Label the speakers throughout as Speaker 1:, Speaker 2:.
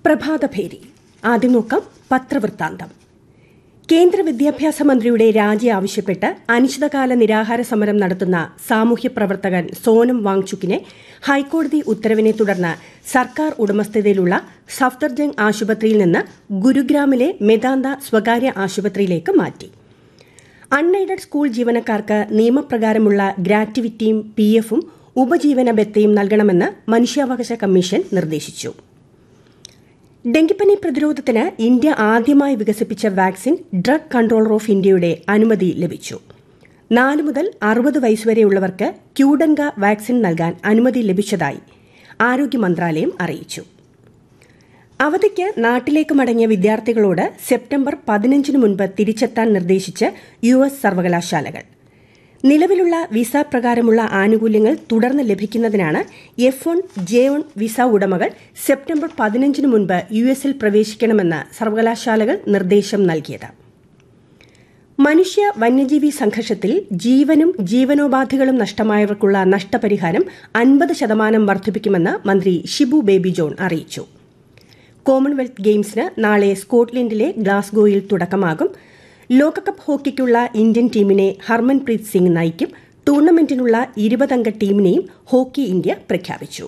Speaker 1: പ്രഭാതഭേരി ആദ്യം നോക്കാം പത്രവൃത്താന്തം കേന്ദ്ര വിദ്യാഭ്യാസ മന്ത്രിയുടെ രാജി ആവശ്യപ്പെട്ട് അനിശ്ചിതകാല നിരാഹാര സമരം നടത്തുന്ന സാമൂഹ്യ പ്രവർത്തകൻ സോനം വാങ്ചുക്കിനെ ഹൈക്കോടതി ഉത്തരവിനെ തുടർന്ന് സർക്കാർ ഉടമസ്ഥതയിലുള്ള സഫ്ദർജംഗ് ആശുപത്രിയിൽ നിന്ന് ഗുരുഗ്രാമിലെ മെദാന്ത സ്വകാര്യ ആശുപത്രിയിലേക്ക് മാറ്റി അൺഎയ്ഡഡ് സ്കൂൾ ജീവനക്കാർക്ക് നിയമപ്രകാരമുള്ള ഗ്രാറ്റുവിറ്റിയും പി എഫും ഉപജീവന ബത്തയും നൽകണമെന്ന് മനുഷ്യാവകാശ കമ്മീഷൻ നിർദ്ദേശിച്ചു ഡെങ്കിപ്പനി പ്രതിരോധത്തിന് ഇന്ത്യ ആദ്യമായി വികസിപ്പിച്ച വാക്സിൻ ഡ്രഗ് കൺട്രോളർ ഓഫ് ഇന്ത്യയുടെ അനുമതി ലഭിച്ചു നാല് മുതൽ അറുപത് വയസ്സുവരെയുള്ളവർക്ക് ക്യൂഡൻഗ വാക്സിൻ നൽകാൻ അനുമതി ലഭിച്ചതായി ആരോഗ്യ മന്ത്രാലയം അറിയിച്ചു അവധിക്ക് നാട്ടിലേക്ക് മടങ്ങിയ വിദ്യാർത്ഥികളോട് സെപ്റ്റംബർ പതിനഞ്ചിന് മുൻപ് തിരിച്ചെത്താൻ നിർദ്ദേശിച്ച് യു എസ് സർവകലാശാലകൾ നിലവിലുള്ള വിസ പ്രകാരമുള്ള ആനുകൂല്യങ്ങൾ തുടർന്ന് ലഭിക്കുന്നതിനാണ് F one J one visa ഉടമകൾ സെപ്റ്റംബർ പതിനഞ്ചിന് മുൻപ് യു എസിൽ പ്രവേശിക്കണമെന്ന് സർവകലാശാലകൾ നിർദ്ദേശം നൽകിയത് മനുഷ്യ വന്യജീവി സംഘർഷത്തിൽ ജീവനും ജീവനോപാധികളും നഷ്ടമായവർക്കുള്ള നഷ്ടപരിഹാരം അൻപത് ശതമാനം വർദ്ധിപ്പിക്കുമെന്ന് മന്ത്രി ഷിബു ബേബി ജോൺ അറിയിച്ചു കോമൺവെൽത്ത് ഗെയിംസിന് നാളെ സ്കോട്ട്ലൻഡിലെ ഗ്ലാസ്ഗോയിൽ തുടക്കമാകും ലോകകപ്പ് ഹോക്കിക്കുള്ള ഇന്ത്യൻ ടീമിനെ ഹർമൻപ്രീത് സിംഗ് നയിക്കും ടൂർണമെന്റിനുള്ള ഇരുപതംഗ ടീമിനെയും ഹോക്കി ഇന്ത്യ പ്രഖ്യാപിച്ചു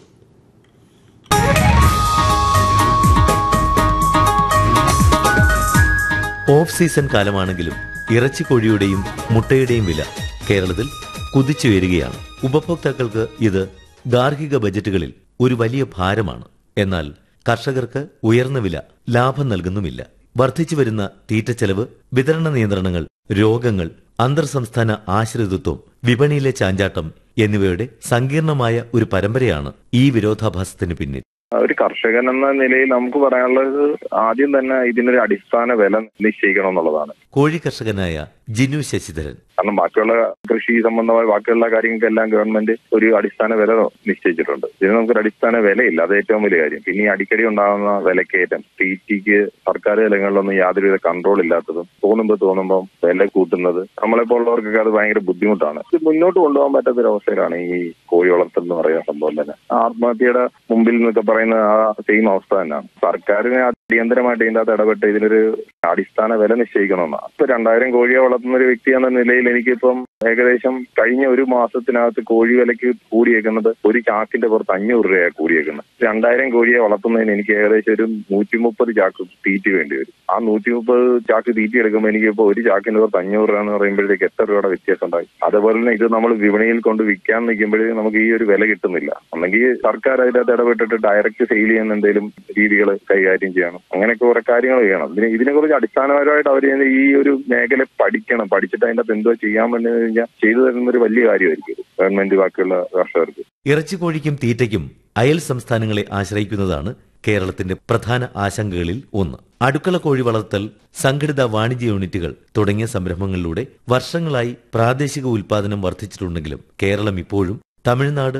Speaker 2: ഓഫ് സീസൺ കാലമാണെങ്കിലും ഇറച്ചിക്കോഴിയുടെയും മുട്ടയുടെയും വില കേരളത്തിൽ കുതിച്ചുയരുകയാണ് ഉപഭോക്താക്കൾക്ക് ഇത് ഗാർഹിക ബജറ്റുകളിൽ ഒരു വലിയ ഭാരമാണ് എന്നാൽ കർഷകർക്ക് ഉയർന്ന വില ലാഭം നൽകുന്നുമില്ല വർദ്ധിച്ചു വരുന്ന തീറ്റച്ചെലവ് വിതരണ നിയന്ത്രണങ്ങൾ രോഗങ്ങൾ അന്തർ സംസ്ഥാന ആശ്രിതത്വം വിപണിയിലെ ചാഞ്ചാട്ടം എന്നിവയുടെ സങ്കീർണമായ ഒരു പരമ്പരയാണ് ഈ വിരോധാഭാസത്തിന് പിന്നിൽ
Speaker 3: ഒരു കർഷകൻ എന്ന നിലയിൽ നമുക്ക് പറയാനുള്ളത് ആദ്യം തന്നെ ഇതിനൊരു അടിസ്ഥാന വില നിശ്ചയിക്കണം എന്നുള്ളതാണ്
Speaker 2: കോഴി കർഷകനായ ജിനു ശശിധരൻ
Speaker 3: കാരണം ബാക്കിയുള്ള കൃഷി സംബന്ധമായ ബാക്കിയുള്ള കാര്യങ്ങൾക്കെല്ലാം ഗവൺമെന്റ് ഒരു അടിസ്ഥാന വില നിശ്ചയിച്ചിട്ടുണ്ട് ഇതിന് നമുക്കൊരു അടിസ്ഥാന വിലയില്ല അത് ഏറ്റവും വലിയ കാര്യം പിന്നെ ഈ അടിക്കടി ഉണ്ടാകുന്ന വിലക്കയറ്റം തീറ്റിക്ക് സർക്കാർ തലങ്ങളിലൊന്നും യാതൊരുവിധ കൺട്രോൾ ഇല്ലാത്തതും തോന്നുമ്പോൾ തോന്നുമ്പോൾ വില കൂട്ടുന്നത് നമ്മളെപ്പോലുള്ളവർക്കൊക്കെ അത് ഭയങ്കര ബുദ്ധിമുട്ടാണ് ഇത് മുന്നോട്ട് കൊണ്ടുപോകാൻ പറ്റാത്ത ഒരു അവസ്ഥയിലാണ് ഈ കോഴി വളർത്തൽ എന്ന് പറയുന്ന സംഭവം തന്നെ ആത്മഹത്യയുടെ മുമ്പിൽ എന്നൊക്കെ പറയുന്ന ആ സെയിം അവസ്ഥ തന്നെയാണ് സർക്കാരിനെ അടിയന്തരമായിട്ട് ഇതിന്റെ അകത്ത് ഇടപെട്ട് ഇതിനൊരു അടിസ്ഥാന വില നിശ്ചയിക്കണമെന്നാണ് ഇപ്പൊ രണ്ടായിരം കോഴിയെ വളർത്തുന്ന ഒരു വ്യക്തി എന്ന നിലയിൽ എനിക്കിപ്പം ഏകദേശം കഴിഞ്ഞ ഒരു മാസത്തിനകത്ത് കോഴി വിലയ്ക്ക് കൂടിയേക്കുന്നത് ഒരു ചാക്കിന്റെ പുറത്ത് അഞ്ഞൂറ് രൂപയാണ് കൂടിയേക്കുന്നത് രണ്ടായിരം കോഴിയെ വളർത്തുന്നതിന് എനിക്ക് ഏകദേശം ഒരു നൂറ്റി മുപ്പത് ചാക്ക് തീറ്റി വേണ്ടി വരും ആ നൂറ്റി മുപ്പത് ചാക്ക് തീറ്റി എടുക്കുമ്പോൾ എനിക്കിപ്പോ ഒരു ചാക്കിന്റെ പുറത്ത് അഞ്ഞൂറ് രൂപ എന്ന് പറയുമ്പോഴത്തേക്ക് എത്ര രൂപയുടെ വ്യത്യാസം ഉണ്ടായി അതേപോലെ തന്നെ ഇത് നമ്മൾ വിപണിയിൽ കൊണ്ട് വിൽക്കാൻ നിൽക്കുമ്പോഴേ നമുക്ക് ഈ ഒരു വില കിട്ടുന്നില്ല ഒന്നെങ്കിൽ സർക്കാർ അതിനകത്ത് ഇടപെട്ടിട്ട് ഡയറക്റ്റ് സെയിൽ ചെയ്യുന്ന എന്തെങ്കിലും രീതികൾ കൈകാര്യം ചെയ്യണം അങ്ങനെയൊക്കെ കുറെ കാര്യങ്ങൾ ചെയ്യണം ഇതിനെ ഇതിനെക്കുറിച്ച് അടിസ്ഥാനപരമായിട്ട് അവർ ഈ ഒരു മേഖല പഠിക്കണം പഠിച്ചിട്ട് അതിന്റെ അകത്ത് എന്തോ ചെയ്യാൻ വേണ്ടി കഴിഞ്ഞാൽ ചെയ്തു തരുന്ന ഒരു വലിയ കാര്യമായിരിക്കും ഗവൺമെന്റ് ബാക്കിയുള്ള കർഷകർക്ക്
Speaker 2: ഇറച്ചിക്കോഴിക്കും തീറ്റയ്ക്കും അയൽ സംസ്ഥാനങ്ങളെ ആശ്രയിക്കുന്നതാണ് കേരളത്തിന്റെ പ്രധാന ആശങ്കകളിൽ ഒന്ന് അടുക്കള കോഴി വളർത്തൽ സംഘടിത വാണിജ്യ യൂണിറ്റുകൾ തുടങ്ങിയ സംരംഭങ്ങളിലൂടെ വർഷങ്ങളായി പ്രാദേശിക ഉൽപാദനം വർദ്ധിച്ചിട്ടുണ്ടെങ്കിലും കേരളം ഇപ്പോഴും തമിഴ്നാട്